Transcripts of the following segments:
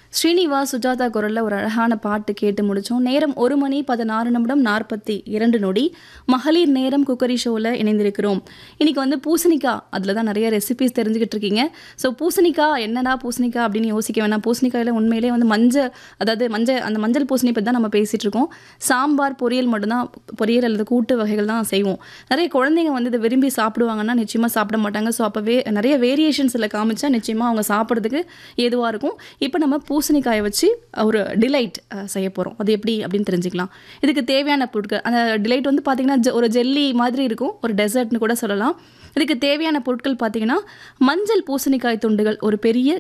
ஸ்ரீனிவாஸ் சுஜாதா குரலில் ஒரு அழகான பாட்டு கேட்டு முடித்தோம் நேரம் ஒரு மணி பதினாறு நிமிடம் நாற்பத்தி இரண்டு நொடி மகளிர் நேரம் குக்கரி ஷோவில் இணைந்திருக்கிறோம் இன்னைக்கு வந்து பூசணிக்காய் அதில் தான் நிறைய ரெசிபிஸ் தெரிஞ்சுக்கிட்டு இருக்கீங்க ஸோ பூசணிக்காய் என்னடா பூசணிக்காய் அப்படின்னு யோசிக்க வேணாம் பூசணிக்காயில் உண்மையிலே வந்து மஞ்சள் அதாவது மஞ்சள் அந்த மஞ்சள் பூசணி பற்றி தான் நம்ம பேசிகிட்டு இருக்கோம் சாம்பார் பொரியல் மட்டும்தான் பொரியல் அல்லது கூட்டு வகைகள் தான் செய்வோம் நிறைய குழந்தைங்க வந்து இதை விரும்பி சாப்பிடுவாங்கன்னா நிச்சயமாக சாப்பிட மாட்டாங்க ஸோ அப்போவே நிறைய வேரியேஷன்ஸில் காமிச்சா நிச்சயமாக அவங்க சாப்பிட்றதுக்கு ஏதுவாக இருக்கும் இப்போ நம்ம பூசணிக்காயை வச்சு ஒரு டிலைட் செய்ய போகிறோம் அது எப்படி அப்படின்னு தெரிஞ்சுக்கலாம் இதுக்கு தேவையான பொருட்கள் அந்த டிலைட் வந்து பார்த்திங்கன்னா ஜ- ஒரு ஜெல்லி மாதிரி இருக்கும் ஒரு டெசர்ட்னு கூட சொல்லலாம் இதுக்கு தேவையான பொருட்கள் பார்த்தீங்கன்னா மஞ்சள் பூசணிக்காய் துண்டுகள் ஒரு பெரிய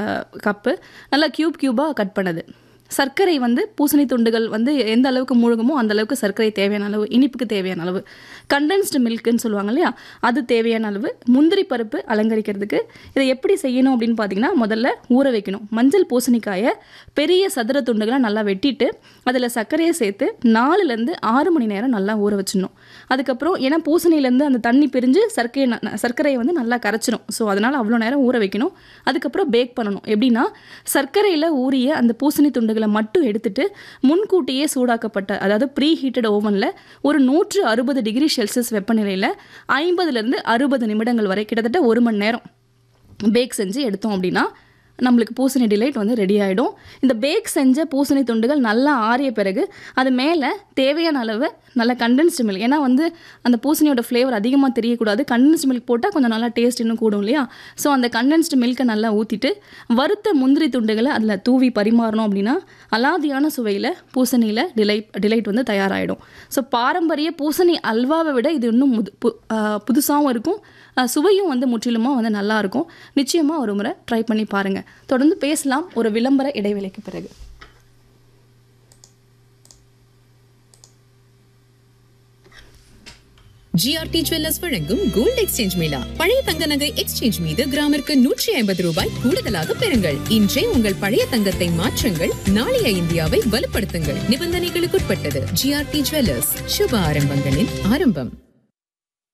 கப்பு நல்லா க்யூப் க்யூபாக கட் பண்ணது சர்க்கரை வந்து பூசணி துண்டுகள் வந்து எந்த அளவுக்கு மூழ்குமோ அந்த அளவுக்கு சர்க்கரை தேவையான அளவு இனிப்புக்கு தேவையான அளவு கண்டென்ஸ்டு மில்க்குன்னு சொல்லுவாங்க இல்லையா அது தேவையான அளவு முந்திரி பருப்பு அலங்கரிக்கிறதுக்கு இதை எப்படி செய்யணும் அப்படின்னு பார்த்தீங்கன்னா முதல்ல ஊற வைக்கணும் மஞ்சள் பூசணிக்காயை பெரிய சதுர துண்டுகளை நல்லா வெட்டிட்டு அதில் சர்க்கரையை சேர்த்து நாலுலேருந்து ஆறு மணி நேரம் நல்லா ஊற வச்சிடணும் அதுக்கப்புறம் ஏன்னா பூசணிலேருந்து அந்த தண்ணி பிரிஞ்சு சர்க்கரை ந- சர்க்கரையை வந்து நல்லா கரைச்சிரும் ஸோ அதனால் அவ்வளோ நேரம் ஊற வைக்கணும் அதுக்கப்புறம் பேக் பண்ணணும் எப்படின்னா சர்க்கரையில் ஊறிய அந்த பூசணி துண்டுகளை மட்டும் எடுத்துட்டு முன்கூட்டியே சூடாக்கப்பட்ட அதாவது ப்ரீ ஹீட்டட் ஓவனில் ஒரு நூற்று அறுபது டிகிரி செல்சியஸ் வெப்பநிலையில் ஐம்பதுலேருந்து அறுபது நிமிடங்கள் வரை கிட்டத்தட்ட ஒரு மணி நேரம் பேக் செஞ்சு எடுத்தோம் அப்படின்னா நம்மளுக்கு பூசணி டிலைட் வந்து ரெடி ஆகிடும் இந்த பேக் செஞ்ச பூசணி துண்டுகள் நல்லா ஆறிய பிறகு அது மேலே தேவையான அளவு நல்ல கண்டென்ஸ்டு மில்க் ஏன்னா வந்து அந்த பூசணியோட ஃப்ளேவர் அதிகமாக தெரியக்கூடாது கண்டென்ஸ்டு மில்க் போட்டால் கொஞ்சம் நல்லா டேஸ்ட் இன்னும் கூடும் இல்லையா ஸோ அந்த கண்டென்ஸ்டு மில்கை நல்லா ஊற்றிட்டு வறுத்த முந்திரி துண்டுகளை அதில் தூவி பரிமாறணும் அப்படின்னா அலாதியான சுவையில் பூசணியில் டிலைட் டிலைட் வந்து தயாராகிடும் ஸோ பாரம்பரிய பூசணி அல்வாவை விட இது இன்னும் முது பு புதுசாகவும் இருக்கும் அஹ் சுவையும் வந்து முற்றிலுமாக வந்து நல்லா இருக்கும் நிச்சயமாக ஒரு முறை ட்ரை பண்ணி பாருங்கள் தொடர்ந்து பேசலாம் ஒரு விளம்பர இடைவேளைக்கு பிறகு ஜிஆர்டி ஜுவல்லர்ஸ் வழங்கும் கோல்ட் எக்ஸ்சேஞ்ச் மேளா பழைய தங்க நகை எக்ஸ்சேஞ்ச் மீது கிராமிற்கு நூற்றி ஐம்பது ரூபாய் கூடுதலாக பெறுங்கள் இன்றே உங்கள் பழைய தங்கத்தை மாற்றுங்கள் நாளைய இந்தியாவை வலுப்படுத்துங்கள் நிபந்தனைகளுக்குட்பட்டது ஜிஆர்டி ஜுவல்லர்ஸ் சுப ஆரம்பங்களின் ஆரம்பம்